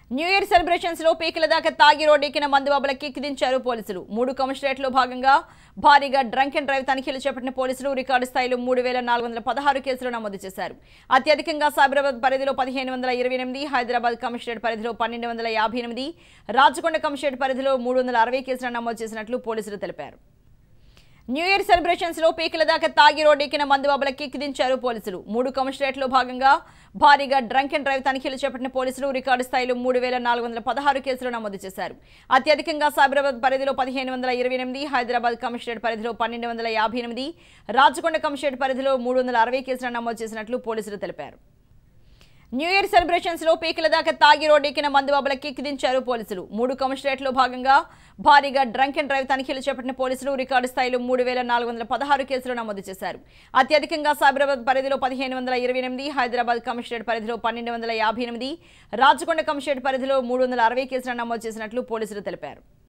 new year celebrations లో పీకల దాకా తాగి రోడ్డెక్కిన మందుబాబుల కిక్కిదించారు పోలీసులు మూడు కమిషనరేట్లో భాగంగా భారీగా డ్రంక్ అండ్ డ్రైవ్ తనిఖీలు చేపట్టిన పోలీసులు రికార్డు స్థాయిలో మూడు వేల నాలుగు వందల పదహారు కేసులు నమోదు చేశారు అత్యధికంగా సైబరాబాద్ పరిధిలో పదిహేను వందల ఇరవై ఎనిమిది హైదరాబాద్ కమిషనరేట్ పరిధిలో పన్నెండు వందల యాభై ఎనిమిది రాచకొండ కమిషనరేట్ పరిధిలో మూడు వందల అరవై కేసులు నమోదు చేసినట్లు పోలీసులు తెలిపారు న్యూ ఇయర్ సెలబ్రేషన్స్ లో పీకల దాకా తాగి రోడ్డెక్కిన మందుబాబుల కిక్కిదించారు పోలీసులు మూడు కమిషనరేట్లో భాగంగా భారీగా డ్రంక్ అండ్ డ్రైవ్ తనిఖీలు చేపట్టిన పోలీసులు రికార్డు స్థాయిలో మూడు వేల నాలుగు వందల పదహారు కేసులు నమోదు చేశారు అత్యధికంగా సైబరాబాద్ పరిధిలో పదిహేను వందల ఇరవై ఎనిమిది హైదరాబాద్ కమిషనరేట్ పరిధిలో పన్నెండు వందల యాభై ఎనిమిది రాచకొండ కమిషనరేట్ పరిధిలో మూడు వందల అరవై కేసులు నమోదు చేసినట్లు పోలీసులు తెలిపారు న్యూ ఇయర్ సెలబ్రేషన్స్ లో పీకల దాకా తాగి రోడ్డెక్కిన మందుబాబుల కిక్కిదించారు పోలీసులు మూడు కమిషనరేట్లో భాగంగా భారీగా డ్రంక్ అండ్ డ్రైవ్ తనిఖీలు చేపట్టిన పోలీసులు రికార్డు స్థాయిలో మూడు వేల నాలుగు వందల పదహారు కేసులు నమోదు చేశారు అత్యధికంగా సైబరాబాద్ పరిధిలో పదిహేను వందల ఇరవై ఎనిమిది హైదరాబాద్ కమిషనరేట్ పరిధిలో పన్నెండు వందల యాభై ఎనిమిది రాచకొండ కమిషనరేట్ పరిధిలో మూడు వందల అరవై కేసులు నమోదు చేసినట్లు పోలీసులు తెలిపారు